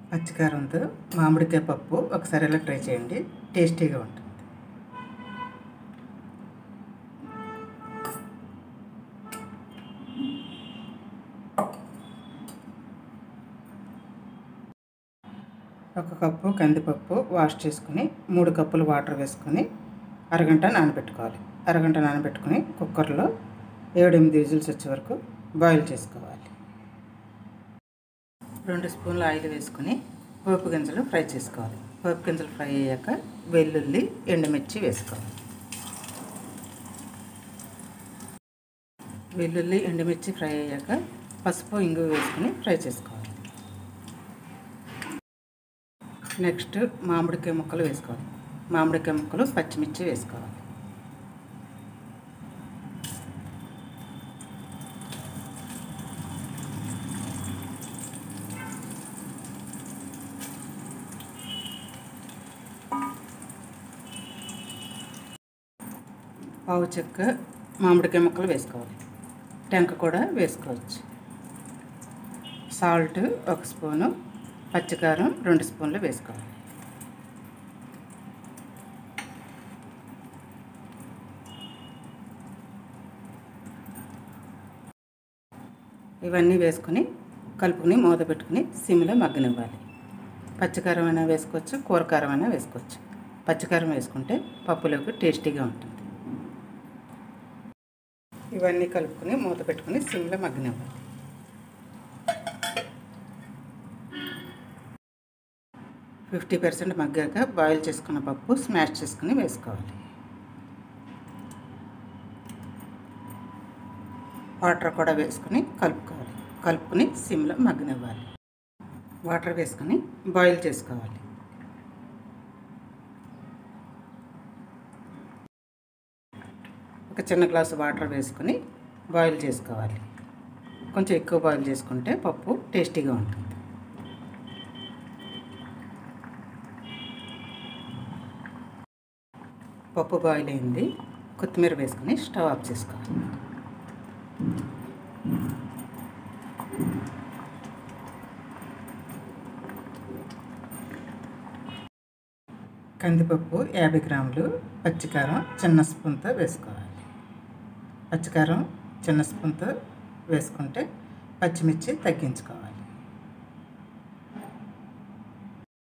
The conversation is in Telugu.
పచ్చికారంతో మామిడికాయ పప్పు ఒకసారి ఇలా ట్రై చేయండి టేస్టీగా ఉంటుంది ఒక కప్పు కందిపప్పు వాష్ చేసుకుని మూడు కప్పులు వాటర్ వేసుకొని అరగంట నానబెట్టుకోవాలి అరగంట నానబెట్టుకుని కుక్కర్లో ఏడు ఎనిమిది విజిల్స్ వచ్చే వరకు బాయిల్ చేసుకోవాలి రెండు స్పూన్ల ఆయిల్ వేసుకుని పోపు గింజలు ఫ్రై చేసుకోవాలి పోపు గింజలు ఫ్రై అయ్యాక వెల్లుల్లి ఎండుమిర్చి వేసుకోవాలి వెల్లుల్లి ఎండుమిర్చి ఫ్రై అయ్యాక పసుపు ఇంగు వేసుకుని ఫ్రై చేసుకోవాలి నెక్స్ట్ మామిడికాయ ముక్కలు వేసుకోవాలి మామిడికాయ ముక్కలు పచ్చిమిర్చి వేసుకోవాలి పావు చెక్క మామిడికాయ ముక్కలు వేసుకోవాలి టెంక కూడా వేసుకోవచ్చు సాల్ట్ ఒక స్పూను పచ్చికారం రెండు స్పూన్లు వేసుకోవాలి ఇవన్నీ వేసుకుని కలుపుకుని మూత పెట్టుకుని సిమ్లో మగ్గనివ్వాలి పచ్చికారం అయినా వేసుకోవచ్చు కూరకారం అయినా వేసుకోవచ్చు పచ్చికారం వేసుకుంటే పప్పులోకి టేస్టీగా ఉంటుంది ఇవన్నీ కలుపుకుని మూత పెట్టుకుని సిమ్లో మగ్గనివ్వాలి ఫిఫ్టీ పర్సెంట్ మగ్గాక బాయిల్ చేసుకున్న పప్పు స్మాష్ చేసుకుని వేసుకోవాలి వాటర్ కూడా వేసుకుని కలుపుకోవాలి కలుపుకుని సిమ్లో మగ్గనివ్వాలి వాటర్ వేసుకుని బాయిల్ చేసుకోవాలి ఒక చిన్న గ్లాసు వాటర్ వేసుకుని బాయిల్ చేసుకోవాలి కొంచెం ఎక్కువ బాయిల్ చేసుకుంటే పప్పు టేస్టీగా ఉంటుంది పప్పు బాయిల్ అయింది కొత్తిమీర వేసుకుని స్టవ్ ఆఫ్ చేసుకోవాలి కందిపప్పు యాభై గ్రాములు పచ్చికారం చిన్న స్పూన్తో వేసుకోవాలి పచ్చికారం చిన్న స్పూన్తో వేసుకుంటే పచ్చిమిర్చి తగ్గించుకోవాలి